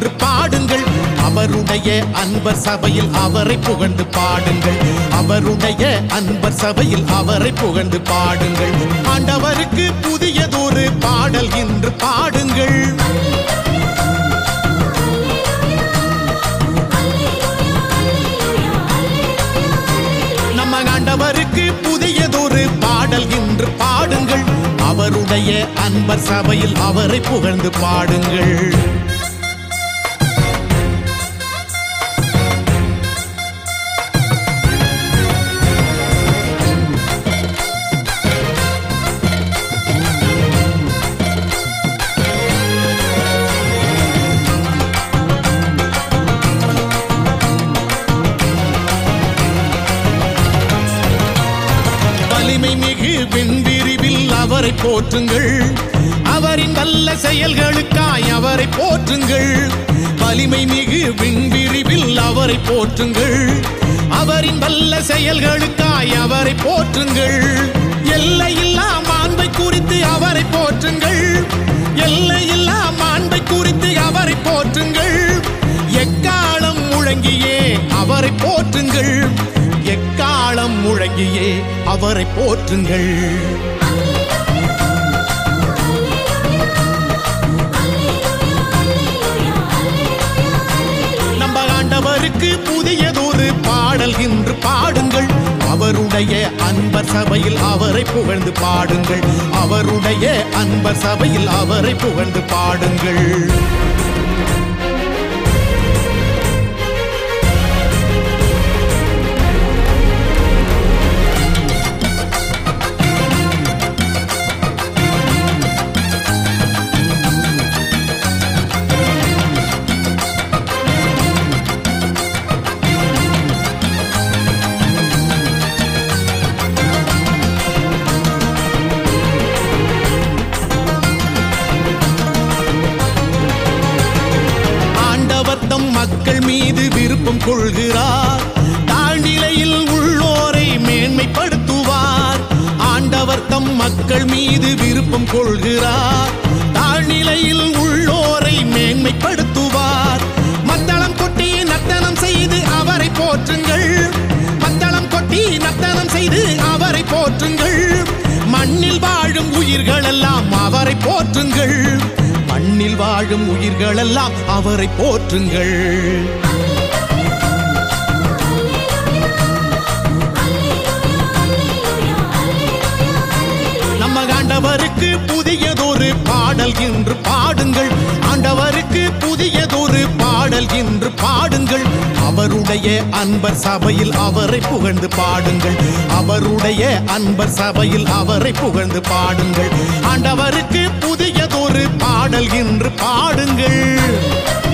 இன்று பாடுங்கள் அவருடைய அன்பர் சபையில் அவரை புகழ்ந்து பாடுங்கள் அவருடைய அன்பர் சபையில் அவரை புகழ்ந்து பாடுங்கள் ஆண்டவருக்கு புதியதொரு பாடல் இன்று பாடுங்கள் நம்ம ஆண்டவருக்கு புதியதொரு பாடல் இன்று பாடுங்கள் அவருடைய அன்பர் சபையில் அவரை புகழ்ந்து பாடுங்கள் வலிமை மிகு விண்விரிவில் அவரை போற்றுங்கள் அவரின் வல்ல செயல்களுக்காய் அவரை போற்றுங்கள் வலிமை மிகு விண்விரிவில் அவரை போற்றுங்கள் அவரின் வல்ல செயல்களுக்காய் அவரை போற்றுங்கள் எல்லையில்லா மாண்பை குறித்து அவரை போற்றுங்கள் எல்லையில்லா மாண்பை குறித்து அவரை போற்றுங்கள் எக்காலம் முழங்கியே அவரை போற்றுங்கள் எக்காலம் முழங்கியே அவரை போற்றுங்கள் நம்ம ஆண்டவருக்கு புதியதொரு பாடல் இன்று பாடுங்கள் அவருடைய அன்பர் சபையில் அவரை புகழ்ந்து பாடுங்கள் அவருடைய அன்பர் சபையில் அவரை புகழ்ந்து பாடுங்கள் ஆண்டவர் தம் மக்கள் மீது விருப்பம் கொள்கிறார் தாழ்நிலையில் உள்ளோரை மேன்மைப்படுத்துவார் ஆண்டவர் தம் மக்கள் மீது விருப்பம் கொள்கிறார் தாழ்நிலையில் உள்ளோரை மேன்மைப்படுத்துவார் மத்தளம் கொட்டி நர்த்தனம் செய்து அவரை போற்றுங்கள் மத்தளம் கொட்டி நர்த்தனம் செய்து அவரை போற்றுங்கள் மண்ணில் வாழும் உயிர்களெல்லாம் அவரை போற்றுங்கள் மண்ணில் வாழும் உயிர்களெல்லாம் அவரை போற்றுங்கள் நம்ம ஆண்டவருக்கு புதியதொரு பாடல் இன்று பாடுங்கள் ஆண்டவருக்கு புதியதொரு பாடல் இன்று பாடுங்கள் அவருடைய அன்பர் சபையில் அவரை புகழ்ந்து பாடுங்கள் அவருடைய அன்பர் சபையில் அவரை புகழ்ந்து பாடுங்கள் ஆண்டவருக்கு புதியதொரு பாடல் இன்று பாடுங்கள்